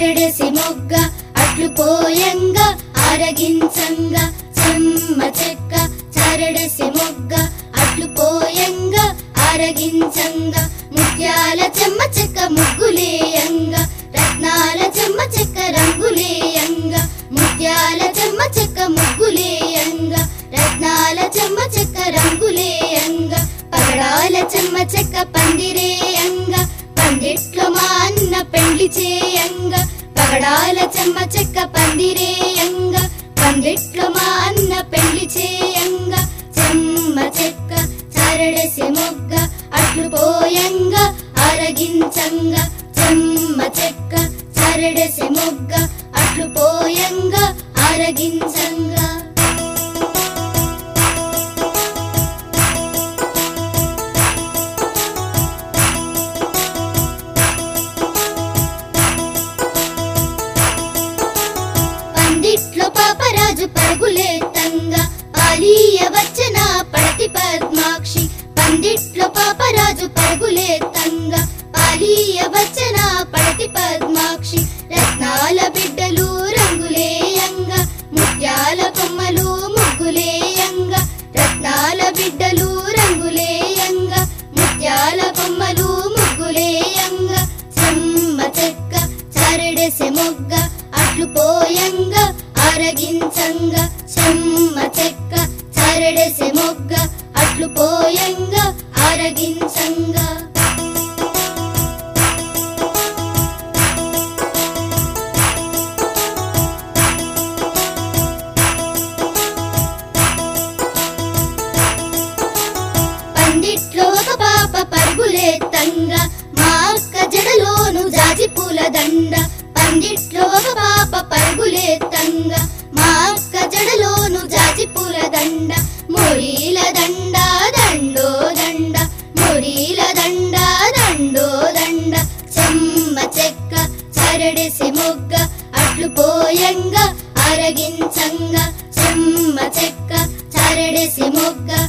చరడసి మొగ్గ అట్లు పోయంగా ఆరగించంగా చెమ్మ చెక్క చరడసి మొగ్గ అట్లు పోయంగా ఆరగించంగా ముత్యాల చెమ్మ చెక్క ముగ్గులేయంగా రత్నాల చెమ్మ చెక్క రంగులేయంగా ముత్యాల చెమ్మ చెక్క ముగ్గులేయంగా రత్నాల చెమ్మ చెక్క రంగులేయంగా పగడాల చెమ్మ చెక్క పందిరేయంగా పందిట్లో మా అన్న పెళ్లి చేయంగా పగడాల చెమ్మ చెక్క పందిరేయంగా పందిట్లో మా అన్న పెళ్లి చేయంగా చెమ్మ చెక్క చరడసి మొగ్గ అట్లు పోయంగా ఆరగించంగా చెమ్మ చెక్క చరడసి మొగ్గ అట్లు పోయంగా ఆరగించంగా పందిట్లో పాపరాజు పరుగులేతంగా పాలీయ వచ్చన పడతి పద్మాక్షి పందిట్లో పాపరాజు పరుగులేతంగా పాలీయ వచ్చన పడతి పద్మాక్షి రత్నాల బిడ్డలు రంగులేయంగా ముత్యాల కొమ్మలు ముగ్గులేయంగా రత్నాల బిడ్డలు రంగులేయంగా ముత్యాల కొమ్మలు ముగ్గులేయంగా చెమ్మ చెక్క చరడెసె మొగ్గ అట్లు పోయంగా ఆరగించంగా చెమ్మ చెక్క చరడెసె మొగ్గ అట్లు పోయంగా ఆరగించంగా పందిట్లో ఒక పాప పరుగులేతంగా మా అక్క జడలోను జాజి పూల దండ పందిట్లో ఒక పాప పరుగులేతంగా మా అక్క జడలోను జాజి పూల దండ మొరీల దండ దండో దండ మొరీల దండ దండో దండ చెమ్మ చెక్క చరడెసి మొగ్గ అట్లు పోయంగా అరగించంగా చెమ్మ చెక్క చరడెసి మొగ్గ